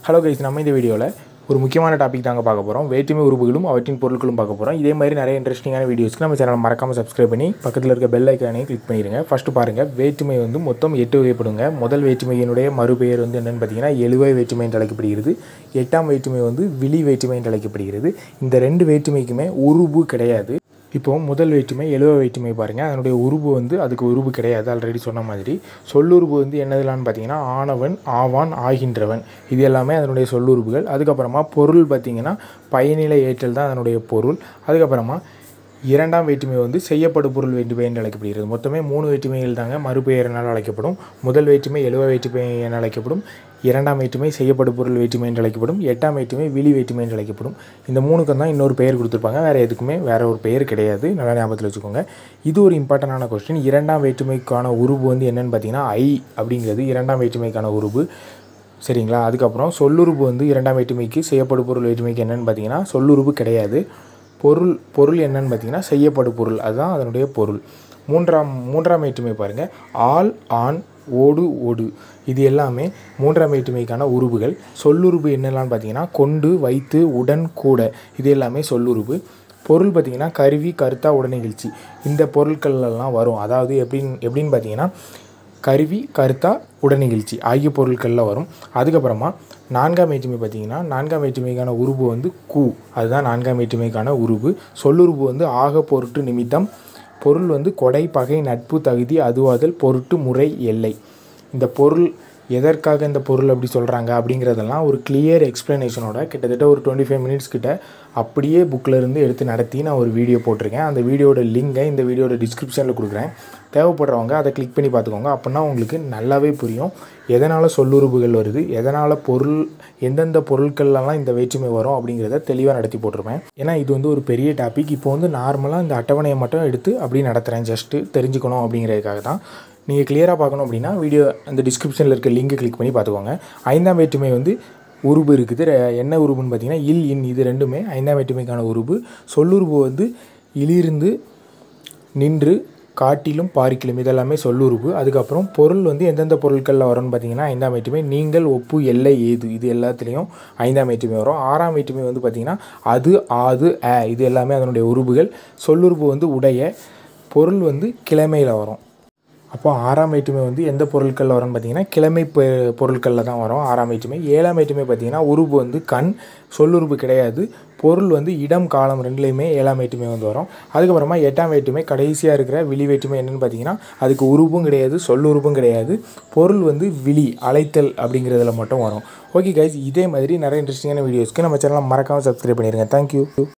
hello guys நம்ம இந்த வீடியோவில் ஒரு முக்கியமான டாபிக் தாங்க பார்க்க போகிறோம் வேற்றுமை உறுப்புகளும் அவற்றின் பொருட்களும் பார்க்க போகிறோம் இதே மாதிரி நிறைய இன்ட்ரெஸ்டிங்கான வீடியோஸ்க்கு நம்ம சேனலை மறக்காமல் சப்ஸ்கிரைப் பண்ணி பக்கத்தில் இருக்க பெல் ஐக்கானையும் கிளிக் பண்ணிடுங்க ஃபஸ்ட்டு பாருங்கள் வேற்றுமை வந்து மொத்தம் எட்டு வகைப்படுங்க முதல் வேற்றுமையினுடைய மறுபெயர் வந்து என்னென்னு பார்த்தீங்கன்னா எழுவை வேற்றுமை என்று அழைக்கப்படுகிறது எட்டாம் வேற்றுமை வந்து விழி வேற்றுமை என்று அழைக்கப்படுகிறது இந்த ரெண்டு வேற்றுமைக்குமே உருபு கிடையாது இப்போ முதல் வேற்றுமை எழுவ வேற்றுமை பாருங்கள் அதனுடைய உருபு வந்து அதுக்கு உருபு கிடையாது ஆல்ரெடி சொன்ன மாதிரி சொல்லுருபு வந்து என்னதுலான்னு பார்த்தீங்கன்னா ஆனவன் ஆவான் ஆகின்றவன் இது எல்லாமே அதனுடைய சொல்லுருபுகள் அதுக்கப்புறமா பொருள் பார்த்தீங்கன்னா பயனிலை ஏற்றல் தான் அதனுடைய பொருள் அதுக்கப்புறமா இரண்டாம் வேற்றுமை வந்து செய்யப்படும் பொருள் வேற்றுமை என்று அழைக்கப்படுகிறது மொத்தமே மூணு வேற்றுமைகள் தாங்க மறுபெயரினால் அழைக்கப்படும் முதல் வேற்றுமை எழுவ வேற்றுமை என அழைக்கப்படும் இரண்டாம் வேற்றுமை செய்யப்படும் பொருள் வேற்றுமை என்று அழைக்கப்படும் எட்டாம் வேற்றுமை விழி வேற்றுமை என்று அழைக்கப்படும் இந்த மூணுக்கும் தான் இன்னொரு பெயர் கொடுத்துருப்பாங்க வேறு எதுக்குமே வேறு ஒரு பெயர் கிடையாது நல்லா ஞாபகத்தில் வச்சுக்கோங்க இது ஒரு இம்பார்ட்டண்டான கொஸ்டின் இரண்டாம் வேற்றுமைக்கான உருவு வந்து என்னென்னு பார்த்தீங்கன்னா ஐ அப்படிங்கிறது இரண்டாம் வேற்றுமைக்கான உருவு சரிங்களா அதுக்கப்புறம் சொல்லுறுப்பு வந்து இரண்டாம் வேற்றுமைக்கு செய்யப்படும் பொருள் வேற்றுமைக்கு என்னென்னு பார்த்தீங்கன்னா சொல்லுறுப்பு கிடையாது பொருள் பொருள் என்னன்னு பார்த்தீங்கன்னா செய்யப்படும் பொருள் அதுதான் அதனுடைய பொருள் மூன்றாம் மூன்றாம் வேற்றுமை பாருங்கள் ஆள் ஆண் ஓடு ஓடு இது எல்லாமே மூன்றாம் வேற்றுமைக்கான உருவுகள் சொல்லுருபு என்னெல்லாம் பார்த்தீங்கன்னா கொண்டு வைத்து உடன் கூட இது எல்லாமே சொல்லுருபு பொருள் பார்த்திங்கன்னா கருவி கருத்தா உடனிகழ்ச்சி இந்த பொருட்கள்லாம் வரும் அதாவது எப்படின்னு எப்படின்னு பார்த்தீங்கன்னா கருவி கருத்தா உடனிகழ்ச்சி ஆகிய பொருட்களில் வரும் அதுக்கப்புறமா நான்காம் வேற்றுமை பார்த்தீங்கன்னா நான்காம் வேற்றுமைக்கான உருவு வந்து கு அதுதான் நான்காம் வேற்றுமைக்கான உருவு சொல்லுருவு வந்து ஆக பொருட்டு நிமித்தம் பொருள் வந்து கொடை பகை நட்பு தகுதி அதுவாதல் பொருட்டு முறை எல்லை இந்த பொருள் எதற்காக இந்த பொருள் அப்படி சொல்கிறாங்க அப்படிங்கிறதெல்லாம் ஒரு கிளியர் எக்ஸ்ப்ளனேஷனோட கிட்டத்தட்ட ஒரு டுவெண்ட்டி ஃபைவ் மினிட்ஸ் கிட்ட அப்படியே புக்கில் இருந்து எடுத்து நடத்தி நான் ஒரு வீடியோ போட்டிருக்கேன் அந்த வீடியோட லிங்கை இந்த வீடியோட டிஸ்கிரிப்ஷனில் கொடுக்குறேன் தேவைப்படுறவங்க அதை கிளிக் பண்ணி பார்த்துக்கோங்க அப்படின்னா உங்களுக்கு நல்லாவே புரியும் எதனால் சொல்லுறுப்புகள் வருது எதனால் பொருள் எந்தெந்த பொருட்கள்லாம் இந்த வேற்றுமை வரும் அப்படிங்கிறத தெளிவாக நடத்தி போட்டிருப்பேன் ஏன்னா இது வந்து ஒரு பெரிய டாபிக் இப்போ வந்து நார்மலாக இந்த அட்டவணையை மட்டும் எடுத்து அப்படி நடத்துகிறேன் ஜஸ்ட்டு தெரிஞ்சுக்கணும் அப்படிங்கிறதுக்காக தான் நீங்கள் கிளியராக பார்க்கணும் அப்படின்னா வீடியோ அந்த டிஸ்கிரிப்ஷனில் இருக்க லிங்கை கிளிக் பண்ணி பார்த்துக்கோங்க ஐந்தாம் வேற்றுமை வந்து உருபு இருக்குது ரெ- என்ன உருபுன்னு பார்த்தீங்கன்னா இல் இன் இது ரெண்டுமே ஐந்தாம் வேற்றுமைக்கான உருபு சொல்லுருபு வந்து இலிருந்து நின்று காட்டிலும் பார்க்கிலும் இதெல்லாமே சொல்லுருபு அதுக்கப்புறம் பொருள் வந்து எந்தெந்த பொருட்களில் வரும்னு பார்த்தீங்கன்னா ஐந்தாம் வேற்றுமை நீங்கள் ஒப்பு எல்லை ஏது இது எல்லாத்துலேயும் ஐந்தாம் வேற்றுமை வரும் ஆறாம் வேற்றுமை வந்து பார்த்தீங்கன்னா அது ஆது அ இது எல்லாமே அதனுடைய உருபுகள் சொல்லுருபு வந்து உடைய பொருள் வந்து கிழமையில் வரும் அப்போ ஆறாம் வேற்றுமை வந்து எந்த பொருட்களில் வரும்னு பார்த்தீங்கன்னா கிழமை பொ- பொருட்களில் தான் வரும் ஆறாம் வேற்றுமை ஏழாம் வேற்றுமை பார்த்தீங்கன்னா உருபு வந்து கண் சொல்லுருபு கிடையாது பொருள் வந்து இடம் காலம் ரெண்டுலேயுமே ஏழாம் வேற்றுமை வந்து வரும் அதுக்கப்புறமா எட்டாம் வேற்றுமை கடைசியாக இருக்கிற விழி வேற்றுமை என்னென்னு பார்த்தீங்கன்னா அதுக்கு உருவும் கிடையாது சொல்லுருவும் கிடையாது பொருள் வந்து விழி அழைத்தல் அப்படிங்கிறதுல மட்டும் வரும் ஓகே கைஸ் இதே மாதிரி நிறைய இன்ட்ரெஸ்டிங்கான வீடியோஸ்க்கு நம்ம சேனலை மறக்காமல் சப்ஸ்கிரைப் பண்ணிடுங்க தேங்க்யூ